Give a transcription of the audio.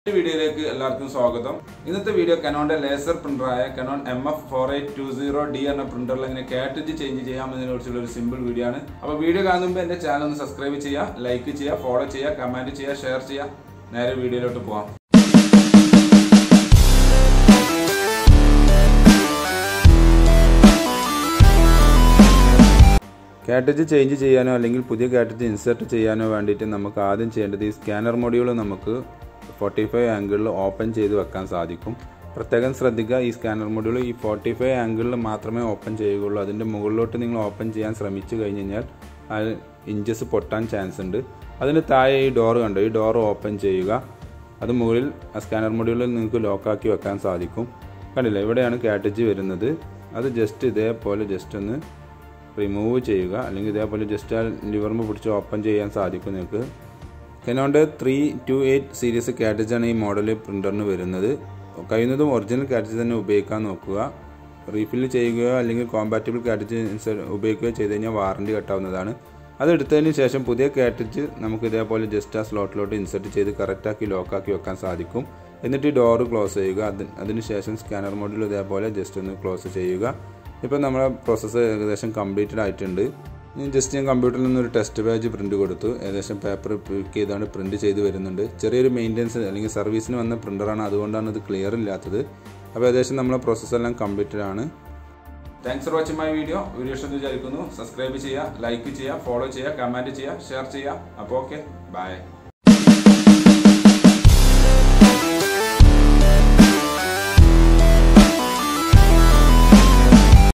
ഈ വീഡിയോയിലേക്ക് എല്ലാവർക്കും സ്വാഗതം ഇന്നത്തെ വീഡിയോ കനോന്റെ ലേസർ പ്രിന്ററായ Canon M F four eight two zero D എന്ന പ്രിന്ററിൽ എങ്ങനെ കാറ്റജ് ചേഞ്ച് ചെയ്യാമെന്നതിനെ കുറിച്ചുള്ള ഒരു സിമ്പിൾ വീഡിയോ ആണ് അപ്പോൾ വീഡിയോ കാണുമ്പോൾ എൻ്റെ ചാനൽ ഒന്ന് സബ്സ്ക്രൈബ് ചെയ്യുക ലൈക്ക് ചെയ്യുക ഫോളോ ചെയ്യുക കമൻറ്റ് ചെയ്യുക ഷെയർ ചെയ്യുക നേരെ വീഡിയോയിലോട്ട് പോവാം കാറ്റജ് ചേഞ്ച് ചെയ്യാനോ അല്ലെങ്കിൽ പുതിയ കാറ്റജ് ഇൻസേർട്ട് ചെയ്യാനോ വേണ്ടിയിട്ട് നമുക്ക് ആദ്യം ചെയ്യേണ്ടത് ഈ സ്കാനർ മൊഡ്യൂൾ നമുക്ക് ഫോർട്ടി ഫൈവ് ആംഗിളിൽ ഓപ്പൺ ചെയ്ത് വെക്കാൻ സാധിക്കും പ്രത്യേകം ശ്രദ്ധിക്കുക ഈ സ്കാനർ മൊഡ്യൂൾ ഈ ഫോർട്ടി ഫൈവ് ആംഗിളിൽ മാത്രമേ ഓപ്പൺ ചെയ്യുകയുള്ളൂ അതിൻ്റെ മുകളിലോട്ട് നിങ്ങൾ ഓപ്പൺ ചെയ്യാൻ ശ്രമിച്ചു കഴിഞ്ഞ് കഴിഞ്ഞാൽ ആ ഇഞ്ചസ് പൊട്ടാൻ ചാൻസ് ഉണ്ട് അതിന് താഴെ ഈ ഡോർ കണ്ടോ ഈ ഡോർ ഓപ്പൺ ചെയ്യുക അത് മുകളിൽ ആ സ്കാനർ മൊഡ്യൂളിൽ നിങ്ങൾക്ക് ലോക്കാക്കി വെക്കാൻ സാധിക്കും കണ്ടില്ല ഇവിടെയാണ് കാറ്റജ് വരുന്നത് അത് ജസ്റ്റ് ഇതേപോലെ ജസ്റ്റ് ഒന്ന് റിമൂവ് ചെയ്യുക അല്ലെങ്കിൽ ഇതേപോലെ ജസ്റ്റ് ആ ലിവർമ് പിടിച്ച് ഓപ്പൺ ചെയ്യാൻ സാധിക്കും നിങ്ങൾക്ക് കെനോണ്ട് ത്രീ ടു എയ്റ്റ് സീരീസ് കാറ്റജാണ് ഈ മോഡൽ പ്രിൻ്ററിന് വരുന്നത് കഴിയുന്നതും ഒറിജിനൽ കാറ്റജ് തന്നെ ഉപയോഗിക്കാൻ നോക്കുക റീഫിൽ ചെയ്യുകയോ അല്ലെങ്കിൽ കോമ്പാറ്റബിൾ കാറ്റജ് ഉപയോഗിക്കുകയോ ചെയ്ത് കഴിഞ്ഞാൽ വാറണ്ടി കട്ടാവുന്നതാണ് അത് എടുത്തതിന് ശേഷം പുതിയ കാറ്റജ് നമുക്ക് ഇതേപോലെ ജസ്റ്റ് ആ സ്ലോട്ടിലോട്ട് ഇൻസെർട്ട് ചെയ്ത് കറക്റ്റാക്കി ലോക്കാക്കി വെക്കാൻ സാധിക്കും എന്നിട്ട് ഈ ഡോറ് ക്ലോസ് ചെയ്യുക അതിന് അതിനുശേഷം സ്കാനർ മോഡിൽ ഇതേപോലെ ജസ്റ്റ് ഒന്ന് ക്ലോസ് ചെയ്യുക ഇപ്പോൾ നമ്മുടെ പ്രോസസ്സ് ഏകദേശം കംപ്ലീറ്റഡ് ആയിട്ടുണ്ട് ഇനി ജസ്റ്റ് ഞാൻ കമ്പ്യൂട്ടറിൽ നിന്ന് ഒരു ടെസ്റ്റ് പേജ് പ്രിന്റ് കൊടുത്തു ഏകദേശം പേപ്പർ പിക്ക് ചെയ്താണ് പ്രിന്റ് ചെയ്ത് വരുന്നുണ്ട് ചെറിയൊരു മെയിൻ്റെനൻസ് അല്ലെങ്കിൽ സർവീസിന് വന്ന പ്രിൻ്ററാണ് അതുകൊണ്ടാണ് ഇത് ക്ലിയർ ഇല്ലാത്തത് അപ്പോൾ ഏകദേശം നമ്മളെ പ്രോസസ്സ് എല്ലാം കംപ്ലീറ്റഡ് ആണ് thanks for watching my video video ഇഷ്ടം വിചാരിക്കുന്നു സബ്സ്ക്രൈബ് ചെയ്യുക ലൈക്ക് ചെയ്യുക ഫോളോ ചെയ്യുക കമൻറ്റ് ചെയ്യുക ഷെയർ ചെയ്യുക അപ്പോൾ ഓക്കെ ബൈ